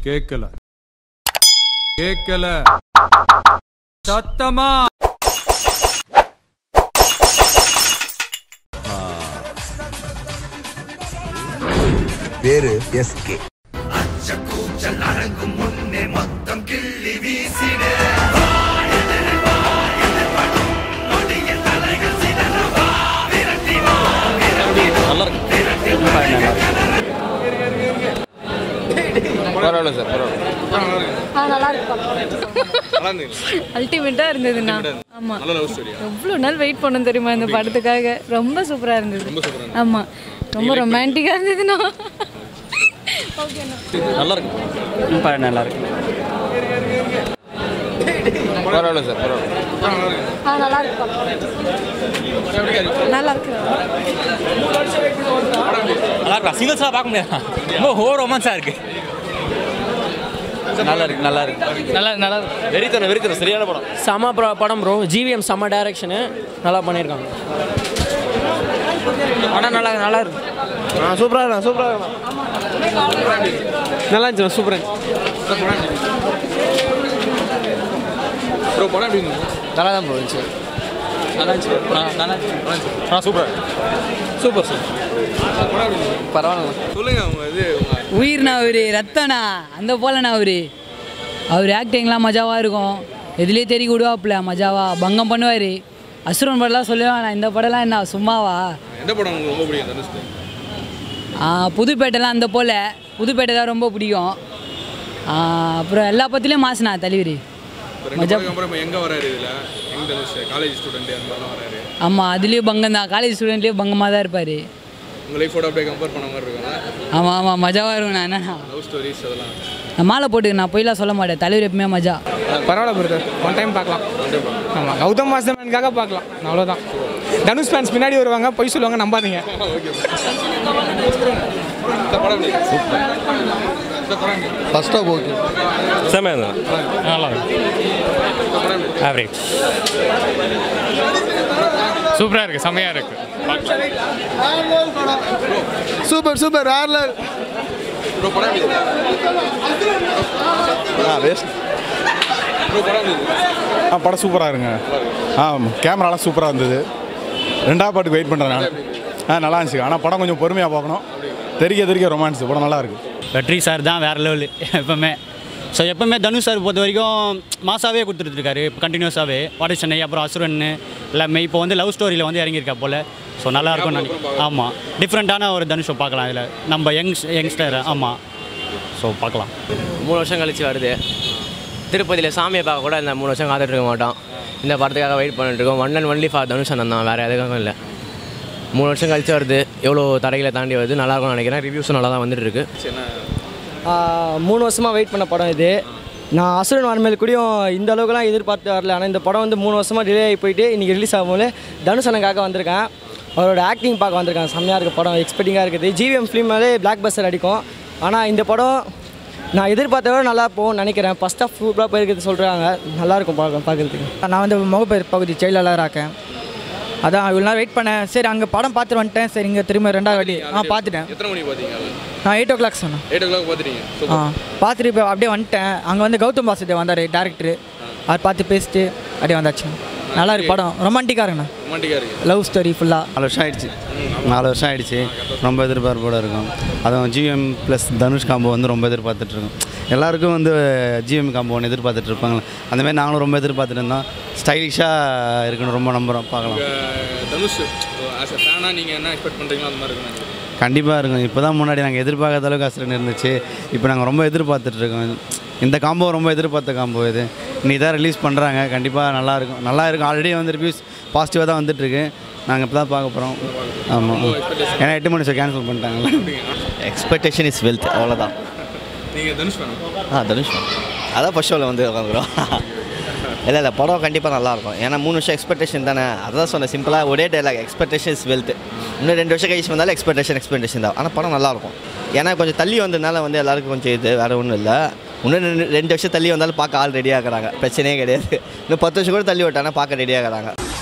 கேட்கல கேட்கல சத்தமா பேரு எஸ்கே பரவாயில்ல சார் பரவாயில்ல ஆ நல்லா இருக்கும் அல்டிமேட்டா இருந்ததுண்ணா ஆமா எவ்வளோ நாள் வெயிட் பண்ணோம் தெரியுமா இந்த படத்துக்காக ரொம்ப சூப்பரா இருந்தது ஆமா ரொம்ப ரொமான்டிக்கா இருந்ததுண்ணா ஓகேண்ணா நல்லா இருக்கு நல்லா இருக்கு பரவாயில்ல சார் பரவாயில்ல ஆ நல்லா இருக்கும் நல்லா இருக்கு நல்லா இருக்கா சீரியஸாக பார்க்க முடியாது ரொம்ப ஹோ ரொமான்ஸாக இருக்கு நல்லா இருக்கு நல்லா இருக்கு நல்லா நல்லா வெறித்தனம் வெறித்தனம் சரியான படம் செம ப்ரோ- படம் ப்ரோ ஜிவிஎம் செம்ம டைரக்ஷனு நல்லா பண்ணியிருக்காங்க படம் நல்லா நல்லா இருக்கு ஆ சூப்பராக இருக்கும் சூப்பராக இருக்கும் நல்லா இருந்துச்சு சூப்பராக ப்ரோ படம் எப்படி இருந்துச்சு நல்லா தான் ப்ரோ இருந்துச்சு நல்லா இருந்துச்சு ஆ நல்லா ஆ சூப்பர் சூப்பர் சார் பரவாயில்ல சொல்லுங்க உங்க இது உங்க உயிர்னா அவரு ரத்தனா அந்த போலண்ணா அவரு அவர் ஆக்டிங்லாம் மஜாவாக இருக்கும் எதுலேயே தெரிய விடுவாப்புல மஜாவா பங்கம் பண்ணுவார் அசுரன் படம்லாம் சொல்லுவேன் நான் இந்த படம்லாம் என்ன சும்மாவா எந்த படம் உங்களுக்கு ரொம்ப பிடிக்கும் தனுஷ்க்கு ஆ, புதுப்பேட்டைலாம் அந்த போல் புதுப்பேட்டை தான் ரொம்ப பிடிக்கும் ஆ, அப்புறம் எல்லா பத்திலையும் மாசுனா தலைவர் இப்போ ரெண்டு படத்துக்கு அப்புறம் இப்போ எங்கே வராரு இதில் எங்க தனுஷ் காலேஜ் ஸ்டூடெண்ட் அந்த மாதிரிலாம் வராரு ஆமாம் அதுலேயும் பங்கம் தான் காலேஜ் ஸ்டூடெண்ட்லேயும் பங்கமாக தான் இருப்பார் உங்க லைஃபோட அப்படியே கம்பேர் பண்ண மாதிரி இருக்கும்ல ஆமாம் ஆமாம் மஜாவாக இருக்கும் நான் என்னண்ணா லவ் ஸ்டோரிஸ் அதெல்லாம் நான் மாலை போட்டு நான் பொய்லாம் சொல்ல மாட்டேன் தலைவர் எப்பவுமே மஜா பரவாயில்ல பிரதர் ஒன் டைம் பார்க்கலாம் ஆமாம் கௌதம் மாஸ்டர்மேனுக்காக பார்க்கலாம் அவ்வளோதான் தனுஷ் ஃபேன்ஸ் பின்னாடி வருவாங்க பொய் சொல்லுவாங்க நம்பாதீங்க இந்த படம் எப்படி இந்த படம் எப்படி ஃபர்ஸ்ட் ஆஃப் ஓகே செம்மையாக நல்லா ஆவரேஜ் சூப்பராக இருக்குது செம்மையாக இருக்குது சூப்பர் சூப்பர் ஆர்லர் ப்ரோ படம் எப்படி வேஸ்ட் ப்ரோ படம் எப்படி ஆ படம் சூப்பராக இருங்க ஆ கேமராலாம் சூப்பராக இருந்தது ரெண்டாவது பாட்டுக்கு வெயிட் பண்ணுறேன் நான் ஆ நல்லா இருந்துச்சு ஆனால் படம் கொஞ்சம் பொறுமையாக பார்க்கணும் தெரிய தெரிய ரொமான்ஸ் படம் நல்லா இருக்கு வெற்றி சார் தான் வேறு லெவலு எப்போவுமே ஸோ எப்போவுமே தனுஷ் சார் பொறுத்த வரைக்கும் மாசாவே கொடுத்துட்ருக்காரு கண்டினியூஸாகவே வாடகை சென்னை அப்புறம் அசுரன் எல்லாமே இப்போ வந்து லவ் ஸ்டோரியில் வந்து இறங்கியிருக்கா போல் ஸோ நல்லா இருக்கும் நினைக்கிறேன் ஆமாம் டிஃப்ரெண்ட்டான ஒரு தனுஷை பார்க்கலாம் இதில் நம்ம யங்ஸ் யங்ஸ்டர் ஆமாம் ஸோ பார்க்கலாம் மூணு வருஷம் கழிச்சு வருது திருப்பதியில் சாமியை பார்க்க கூட இந்த மூணு வருஷம் காத்துட்டு இருக்க மாட்டோம் இந்த படத்துக்காக வெயிட் பண்ணிட்டு இருக்கோம் one and only for Dhanush அண்ணன் தான் வேறு எதுக்காகவும் இல்லை மூணு வருஷம் கழிச்சு வருது எவ்வளோ தடைகளை தாண்டி வருது நல்லா இருக்கும்னு நினைக்கிறேன் ரிவ்யூஸும் நல்லா தான் வந்துட்டு இருக்கு மூணு வருஷமாக வெயிட் பண்ண படம் இது நான் அசுரன் வரமேல் கூடயும் இந்த அளவுக்குலாம் எதிர்பார்த்து வரல ஆனால் இந்த படம் வந்து மூணு வருஷமாக டிலே ஆகி போயிட்டு இன்றைக்கி ரிலீஸ் ஆகும்போது தனுஷ் அண்ணனுக்காக வந்திருக்கேன் அவரோட ஆக்டிங் பார்க்க வந்திருக்கேன் செம்மையாக இருக்குது படம் எக்ஸ்பெக்டிங்காக இருக்குது ஜிவிஎம் ஃபிலிம்னாலே பிளாக் பஸ்டர் அடிக்கும் ஆனால் இந்த படம் நான் எதிர்பார்த்த விட நல்லா போகும்னு நினைக்கிறேன் ஃபஸ்ட் ஆஃப் சூப்பராக போயிருக்குது சொல்கிறாங்க நல்லாயிருக்கும் பார்க்க பார்க்குறதுக்கு நான் வந்து முகப்பேர் பகுதி செயலாளராக இருக்கேன் அதான் இவ்வளோ நேரம் வெயிட் பண்ணேன் சரி அங்கே படம் பார்த்துட்டு வந்துட்டேன் சரி இங்கே திரும்ப ரெண்டாவது வாட்டி ஆ பார்த்துட்டேன் எத்தனை மணிக்கு பார்த்தீங்க நான் எயிட் ஓ கிளாக் சொன்னேன் எயிட் ஓ கிளாக் பார்த்துட்டீங்க ஆ பார்த்துட்டு இப்போ அப்படியே வந்துட்டேன் அங்கே வந்து கௌதம் வாசுதேவ் வந்தார் டேரக்டர் அவர் பார்த்து பேசிட்டு அப்படியே வந்தாச்சு நல்லா இருக்கு படம் ரொமான்டிக்காக இருக்குண்ணா ரொமான்டிக்காக இருக்கு லவ் ஸ்டோரி ஃபுல்லாக நாலு வருஷம் ஆயிடுச்சு நாலு வருஷம் ஆயிடுச்சு ரொம்ப எதிர்பார்ப்போட இருக்கும் அதுவும் ஜிஎம் ப்ளஸ் தனுஷ் காம்போ வந்து ரொம்ப எதிர்பார்த்துட்டு இருக்கோம் எல்லாருக்கும் வந்து ஜிஎம் காம்போ ஒன்று எதிர்பார்த்துட்டு இருப்பாங்க அந்த மாதிரி நாங்களும் ரொம்ப எதிர்பார்த்துட்டு இருந்தோம் ஸ்டைலிஷாக இருக்கணும் ரொம்ப நம்புகிறோம் பார்க்கலாம் அஹ் தனுஷ் ஆஸ் அ ஃபேனாக நீங்கள் என்ன எக்ஸ்பெக்ட் பண்ணுறீங்களோ அந்த மாதிரி இருக்கும் கண்டிப்பாக இருக்கும் இப்போ தான் முன்னாடி நாங்கள் எதிர்பார்க்காத அளவுக்கு அசுரன் இருந்துச்சு இப்போ நாங்கள் ரொம்ப எதிர்பார்த்துட்டு இருக்கோம் இந்த காம்போ ரொம்ப எதிர்பார்த்த காம்போ இது நீ தான் ரிலீஸ் பண்ணுறாங்க கண்டிப்பாக நல்லா இருக்கும் நல்லா இருக்கும் ஆல்ரெடி வந்து ரிவ்யூஸ் பாசிட்டிவாக தான் வந்துட்டுருக்கு நாங்கள் இப்போ தான் பார்க்க போகிறோம் ஆமாம் ஏன்னா எட்டு மணி ஷோ கேன்சல் பண்ணிட்டாங்களா எக்ஸ்பெக்டேஷன் இஸ் வெல்த் அவ்வளோதான் நீங்கள் தனுஷ் வேணும் ஆ தனுஷ் அதான் ஃபர்ஸ்ட் ஷோவில் வந்து உட்காந்துக்கிறோம் இல்லை இல்லை படம் கண்டிப்பாக நல்லாயிருக்கும் ஏன்னா மூணு வருஷம் எக்ஸ்பெக்டேஷன் தானே அதான் சொன்னேன் சிம்பிளாக ஒரே டைலாக் எக்ஸ்பெக்டேஷன் இஸ் வெல்த் இன்னும் ரெண்டு வருஷம் கழிச்சு வந்தாலும் எக்ஸ்பெக்டேஷன் எக்ஸ்பெக்டேஷன் தான் ஆனால் படம் நல்லாயிருக்கும் ஏன்னா கொஞ்சம் தள்ளி வந்ததுனால வந்து எல்லாருக்கும் கொஞ்சம் இது வேறு ஒன்றும் இல்லை இன்னும் ரெண்டு ரெண்டு வருஷம் தள்ளி வந்தாலும் பார்க்க ஆள் ரெடியாக இருக்கிறாங்க பிரச்சனையே கிடையாது இன்னும் பத்து வருஷம் கூட தள்ளி விட்டாங்கன்னா பார்க்க ரெடியாக இருக்கிறாங்க